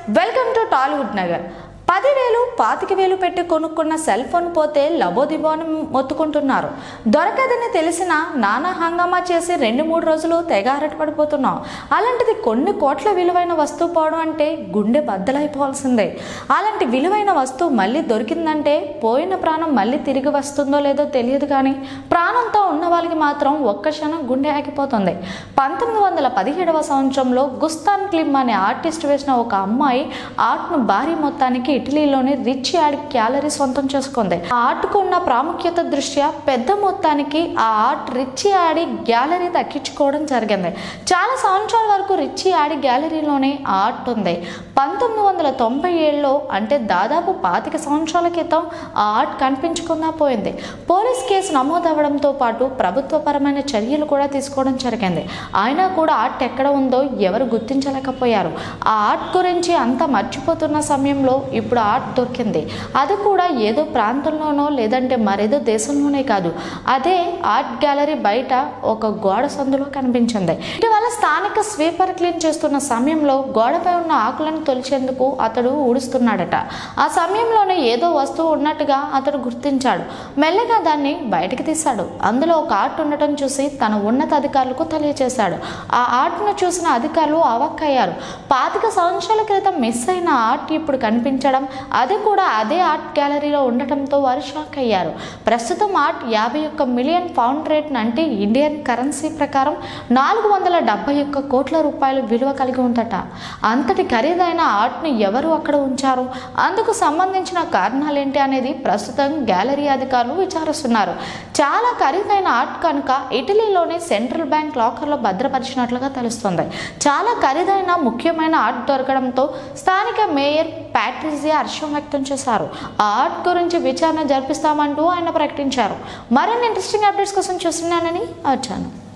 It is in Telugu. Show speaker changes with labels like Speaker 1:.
Speaker 1: వెల్కమ్ టు టాలీవుడ్ నగర్ పదివేలు పాతిక వేలు పెట్టి కొనుక్కున్న సెల్ ఫోన్ పోతే లబోదిబోని మొత్తుకుంటున్నారు దొరకదని తెలిసిన నానా హంగామా చేసి రెండు మూడు రోజులు తెగ పడిపోతున్నాం అలాంటిది కొన్ని కోట్ల విలువైన వస్తువు పోవడం అంటే గుండె బద్దలైపోవాల్సిందే అలాంటి విలువైన వస్తువు మళ్ళీ దొరికిందంటే పోయిన ప్రాణం మళ్ళీ తిరిగి వస్తుందో లేదో తెలియదు కానీ ప్రాణంతో ఉన్న వాళ్ళకి మాత్రం ఒక్క క్షణం గుండె ఆగిపోతుంది పంతొమ్మిది వందల పదిహేడవ సంవత్సరంలో గుస్తాన్ క్లిమ్ అనే ఆర్టిస్ట్ వేసిన ఒక అమ్మాయి ఆర్ట్ను భారీ మొత్తానికి ఇటలీలోని రిచ్ యాడ్ క్యాలరీ సొంతం చేసుకుంది ఆ ఆర్ట్కు ఉన్న ప్రాముఖ్యత దృష్ట్యా పెద్ద మొత్తానికి ఆ ఆర్ట్ రిచ్ యాడి గ్యాలరీ దక్కించుకోవడం జరిగింది చాలా సంవత్సరాల వరకు రిచ్ యాడి గ్యాలరీలోనే ఆ ఆర్ట్ ఉంది పంతొమ్మిది వందల తొంభై ఏడులో అంటే దాదాపు పాతిక సంవత్సరాల క్రితం ఆ ఆర్ట్ కనిపించకుండా పోయింది పోలీస్ కేసు నమోదవడంతో పాటు ప్రభుత్వపరమైన చర్యలు కూడా తీసుకోవడం జరిగింది అయినా కూడా ఆర్ట్ ఎక్కడ ఉందో ఎవరు గుర్తించలేకపోయారు ఆ ఆర్ట్ గురించి అంతా మర్చిపోతున్న సమయంలో ఇప్పుడు ఆర్ట్ దొరికింది అది కూడా ఏదో ప్రాంతంలోనో లేదంటే మరేదో దేశంలోనే కాదు అదే ఆర్ట్ గ్యాలరీ బయట ఒక గోడ సందులో కనిపించింది ఇటీవల స్థానిక స్వీపర్ క్లీన్ చేస్తున్న సమయంలో గోడపై ఉన్న ఆకులను తొలిచేందుకు అతడు ఊడుస్తున్నాడట ఆ సమయంలోనే ఏదో వస్తువు ఉన్నట్టుగా అతడు గుర్తించాడు మెల్లగా దాన్ని బయటికి తీశాడు అందులో ఒక ఆర్ట్ ఉండటం చూసి తన ఉన్నతాధికారులకు తెలియజేశాడు ఆ ఆర్ట్ను చూసిన అధికారులు అవాక్కయ్యారు పాతిక సంవత్సరాల క్రితం మిస్ అయిన ఆర్ట్ ఇప్పుడు కనిపించడం అది కూడా అదే ఆర్ట్ గ్యాలరీలో ఉండటంతో వారు షాక్ అయ్యారు ప్రస్తుతం ఆర్ట్ యాభై ఒక్క మిలియన్ పౌండ్ రేట్ అంటే ఇండియన్ కరెన్సీ ప్రకారం నాలుగు వందల డెబ్బై ఒక్క కోట్ల రూపాయలు విలువ కలిగి ఉందట అంతటి ఖరీదైన ఆర్ట్ను ఎవరు అక్కడ ఉంచారు అందుకు సంబంధించిన కారణాలేంటి అనేది ప్రస్తుతం గ్యాలరీ అధికారులు విచారిస్తున్నారు చాలా ఖరీదైన ఆర్ట్ కనుక ఇటలీలోని సెంట్రల్ బ్యాంక్ లాకర్లో భద్రపరిచినట్లుగా తెలుస్తుంది చాలా ఖరీదైన ముఖ్యమైన ఆర్ట్ దొరకడంతో స్థానిక మేయర్ ప్యాట్రిజియా హర్షం వ్యక్తం చేశారు ఆ ఆర్ట్ గురించి విచారణ జరిపిస్తామంటూ ఆయన ప్రకటించారు మరిన్ని ఇంట్రెస్టింగ్ అప్డేట్స్ కోసం చూస్తున్నానని వచ్చాను